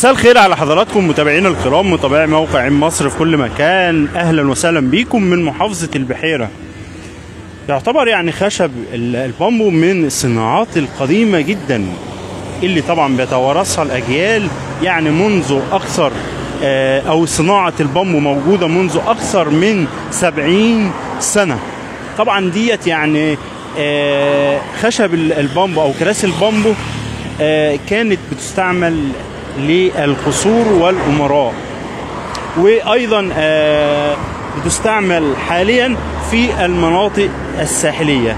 مساء الخير على حضراتكم متابعينا الكرام متابعي موقع عين مصر في كل مكان اهلا وسهلا بيكم من محافظه البحيره يعتبر يعني خشب ال- البامبو من الصناعات القديمه جدا اللي طبعا بيتوارثها الاجيال يعني منذ اكثر آه، او صناعه البامبو موجوده منذ اكثر من 70 سنه طبعا ديت يعني آه، خشب ال- البامبو او كراسي البامبو آه، كانت بتستعمل للقصور والامراء وايضا آه، بتستعمل حاليا في المناطق الساحليه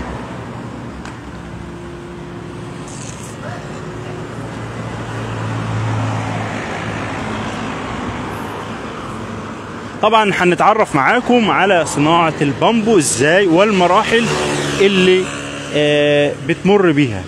طبعا هنتعرف معاكم على صناعه البامبو ازاي والمراحل اللي آه، بتمر بيها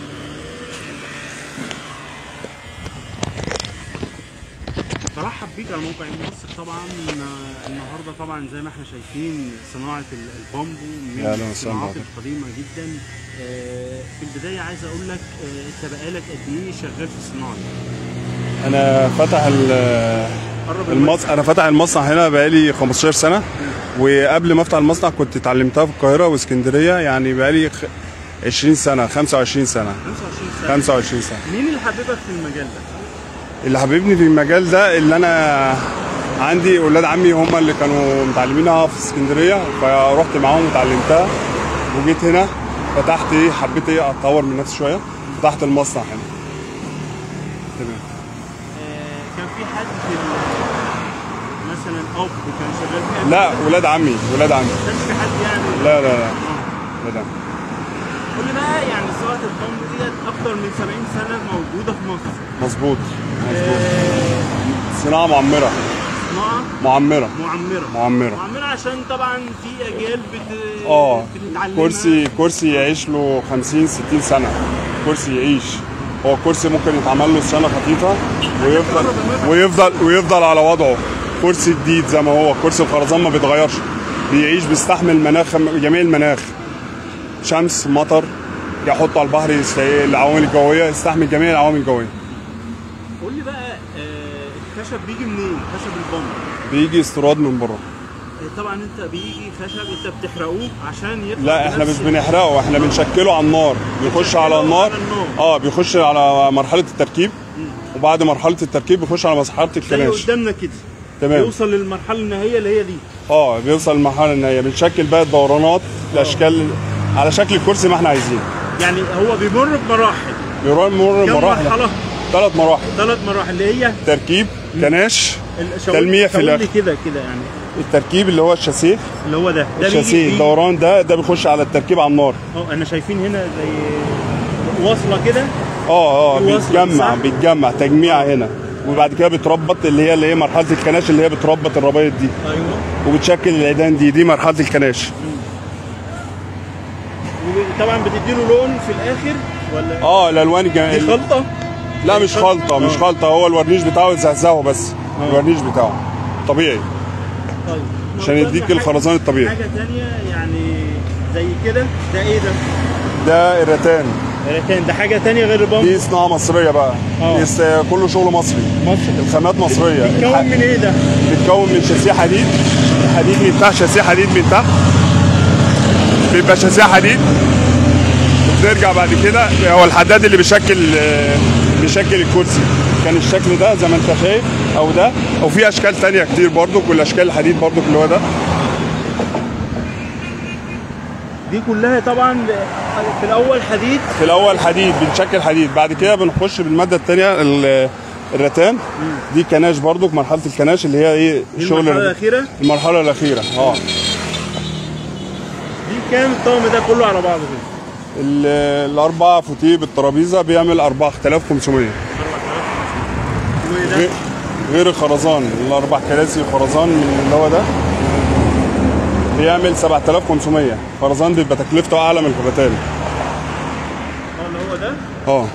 برحب بيك على موقع مصر طبعا آه، النهارده طبعا زي ما احنا شايفين صناعه ال- البامبو من أهلا وسهلا الصناعات بحضرتك. القديمه جدا آه، في البدايه عايز اقول لك آه، انت بقالك قد ايه شغال في الصناعه دي؟ انا فتح ال- قرب المص... انا فتح المصنع هنا بقالي 15 سنه وقبل ما افتح المصنع كنت اتعلمتها في القاهره واسكندريه يعني بقالي خ... 20 سنه 25 سنه 25 سنه 25 سنه مين اللي حببك في المجال ده؟ اللي حببني في المجال ده اللي انا عندي اولاد عمي هم اللي كانوا متعلمينها في اسكندريه فرحت معاهم وتعلمتها وجيت هنا فتحت ايه حبيت ايه اطور من نفسي شويه فتحت المصنع هنا تمام آه، كان في حد في ال- مثلا اب كان شغال فيها لا ولاد عمي ولاد عمي ما كانش في حد يعني لا لا لا آه. ولاد عمي قول لي بقى يعني صناعه البامبو ديت اكتر من 70 سنه موجوده في مصر مظبوط مظبوط آه، صناعه معمره صناعه معمره معمره معمره معمره عشان طبعا في اجيال بت اه بتتعلمها كرسي كرسي يعيش له 50 60 سنه كرسي يعيش هو كرسي ممكن يتعمل له صيانه خفيفه ويفضل ويفضل ويفضل على وضعه كرسي جديد زي ما هو كرسي الخرزان ما بيتغيرش بيعيش بيستحمل مناخ جميع المناخ شمس مطر يحطه على البحر يست- العوامل الجويه يستحمل جميع العوامل الجويه قول لي بقى آه، الخشب بيجي منين خشب البامبو بيجي استيراد من بره آه، طبعا انت بيجي خشب انت بتحرقوه عشان يطلع لا احنا مش بنفس- بنحرقه احنا بنشكله على النار بيخش على النار على النار. اه بيخش على مرحله التركيب وبعد مرحله التركيب بيخش على مرحله زي الكناش قدامنا كده تمام يوصل للمرحله النهائيه اللي هي دي اه بيوصل لمرحله ان هي بنشكل بقى الدورانات الاشكال على شكل الكرسي ما احنا عايزين يعني هو بيمر بمراحل بيمر كم مراحل مرحله ثلاث مراحل ثلاث مراحل اللي هي تركيب كناش الشاور- تلميع في شاور لي الآخر. كده كده يعني التركيب اللي هو الشاسيه اللي هو ده ده الشاسيه بيجي الدوران ده ده بيخش على التركيب على النار اه انا شايفين هنا زي واصله كده اه اه في وصلة، بيتجمع صح؟ بيتجمع تجميع هنا وبعد كده بيتربط اللي هي اللي هي مرحله الكناش اللي هي بتربط الربايط دي ايوه وبتشكل العيدان دي دي مرحله الكناش وطبعا بتديله لون في الاخر ولا اه الالوان الجم... دي خلطه لا مش خلطه مش آه. خلطه هو الورنيش بتاعه يزهزهه بس آه. الورنيش بتاعه طبيعي طيب عشان ما يديك قدامنا الخرزان حاجة- الطبيعي. حاجه ثانيه يعني زي كده ده ايه ده؟ ده الرتان ريتان ده حاجه ثانيه غير البامبو دي صناعه مصريه بقى آه. دي است- كله شغل مصري مصر الخامات مصريه بيتكون الح- من ايه ده؟ بيتكون من شاسيه حديد حديد من تحت شاسيه حديد من تحت بيبقى شاسيه حديد وبنرجع بعد كده هو الحداد اللي بيشكل آه، بيشكل الكرسي كان الشكل ده زي ما انت شايف او ده او في اشكال تانية كتير برضو كل اشكال الحديد برضو اللي هو ده دي كلها طبعا في الاول حديد في الاول حديد بنشكل حديد بعد كده بنخش بالماده الثانيه الرتان دي كناش برضو مرحله الكناش اللي هي ايه دي شغل المرحله الر- الاخيره المرحله الاخيره اه دي كام الطقم ده كله على بعضه كده؟ ال- الاربع فوتيه بالترابيزه بيعمل 4500 وده غير- غير الخرزان الاربع كراسي خرزان من اللي هو ده بيعمل 7500 خرزان بيبقى تكلفته اعلى من الرتان اه اللي هو ده اه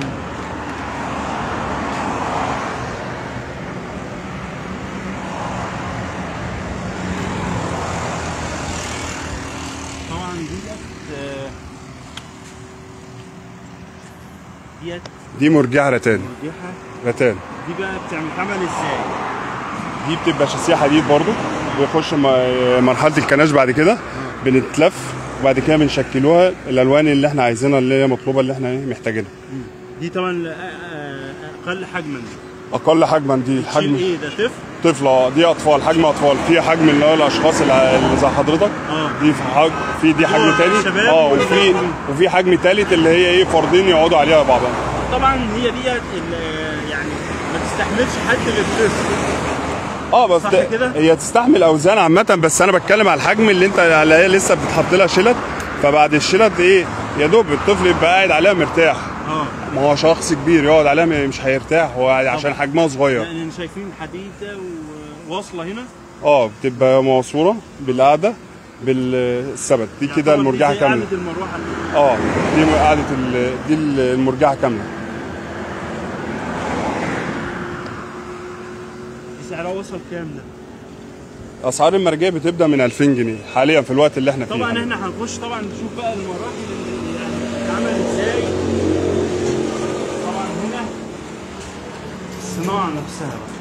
طبعا ديت آه، ديت دي مرجعه رتان مرجحه رتان دي بقى بتعمل ازاي؟ دي بتبقى شاسيه حديد برضو بيخش م- مرحله الكناش بعد كده بنتلف وبعد كده بنشكلوها الالوان اللي احنا عايزينها اللي هي مطلوبه اللي احنا إيه محتاجينها دي طبعا اقل حجما اقل حجما دي تشيل الحجم ايه ده طفل؟ طفله دي اطفال حجم اطفال في حجم اللي هو الاشخاص اللي اللي زي حضرتك اه. دي في حجم في دي حجم دول تاني شباب اه ودول وفي كبار. وفي حجم تالت اللي هي ايه فردين يقعدوا عليها بعضها طبعا هي ديت ال- يعني ما تستحملش حد للطفل اه بس صح ده- كده؟ هي تستحمل اوزان عامه بس انا بتكلم على الحجم اللي انت اللي هي لسه بتتحط لها شلت فبعد الشلت ايه يا دوب الطفل يبقى قاعد عليها مرتاح اه ما هو شخص كبير يقعد عليها مش هيرتاح هو عشان حجمها صغير يعني شايفين حديده وواصله هنا اه بتبقى موصوله بالقعده بالثبت دي كده يعتبر دي المرجحه زي كامله قعدة المروحه اه دي قعده ال- دي المرجحه كامله دي سعرها وصل كام ده؟ اسعار المرجيه بتبدا من 2000 جنيه حاليا في الوقت اللي احنا فيه طبعا احنا هنخش طبعا نشوف بقى المراحل اللي يعني بتتعمل ازاي طبعا هنا الصناعه نفسها بقى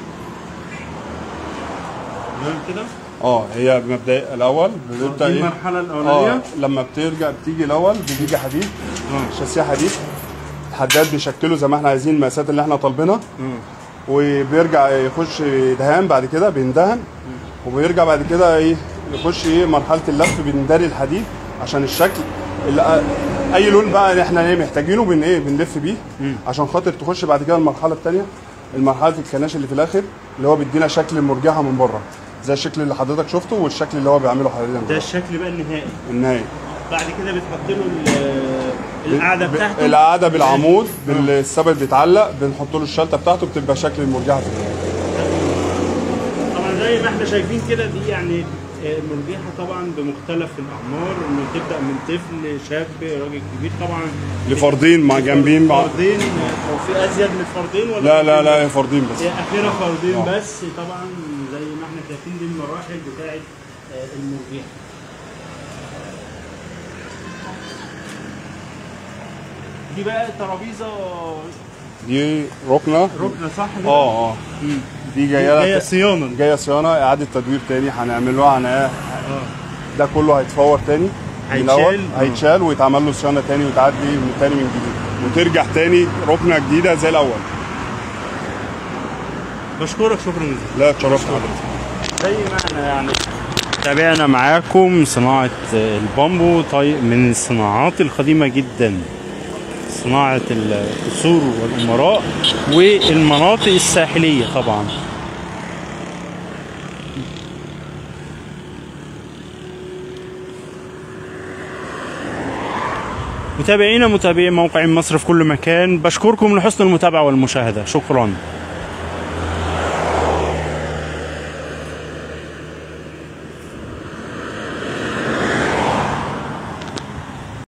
تمام كده؟ اه هي مبدئيا الاول بتبدا دي ايه المرحله اه الاولانيه لما بترجع بتيجي الاول بيجي حديد شاسيه حديد الحداد بيشكله زي ما احنا عايزين المقاسات اللي احنا طالبينها وبيرجع يخش دهان بعد كده بيندهن وبيرجع بعد كده ايه يخش ايه مرحله اللف بنداري الحديد عشان الشكل اللي اي لون بقى احنا ايه محتاجينه بن ايه بنلف بيه عشان خاطر تخش بعد كده المرحله الثانيه المرحله الكناش اللي في الاخر اللي هو بيدينا شكل مرجحه من بره زي الشكل اللي حضرتك شفته والشكل اللي هو بيعمله حاليا ده دلوقتي. الشكل بقى النهائي النهائي بعد كده بتحط له ال- القعده بتاعته القعده بالعمود بالثبت بيتعلق بنحط له الشلته بتاعته بتبقى شكل المرجحه في النهاية. طبعا زي ما احنا شايفين كده دي يعني آه، مرجحه طبعا بمختلف الاعمار انه تبدا من طفل شاب راجل كبير طبعا لفردين مع جنبين مع فردين او في ازيد من فردين ولا لا لا فردين لا بس؟ هي فردين بس هي اخيرا فردين آه. بس طبعا زي ما احنا شايفين دي المراحل بتاعت آه، المرجحه دي بقى ترابيزه دي ركنه ركنه صح كده؟ اه اه دي جايه جايه لها صيانه جايه صيانه اعاده تدوير تاني هنعملوها هن اه ده كله هيتفور تاني من هيتشال؟ الأول. آه. هيتشال ويتعمل له صيانه تاني وتعدي من تاني من جديد وترجع تاني ركنه جديده زي الاول بشكرك شكرا جزيلا لا اتشرفت حضرتك زي ما احنا يعني تابعنا معاكم صناعة البامبو طيب من الصناعات القديمة جدا صناعة القصور والأمراء والمناطق الساحلية طبعا متابعينا متابعي موقع مصر في كل مكان بشكركم لحسن المتابعة والمشاهدة شكرا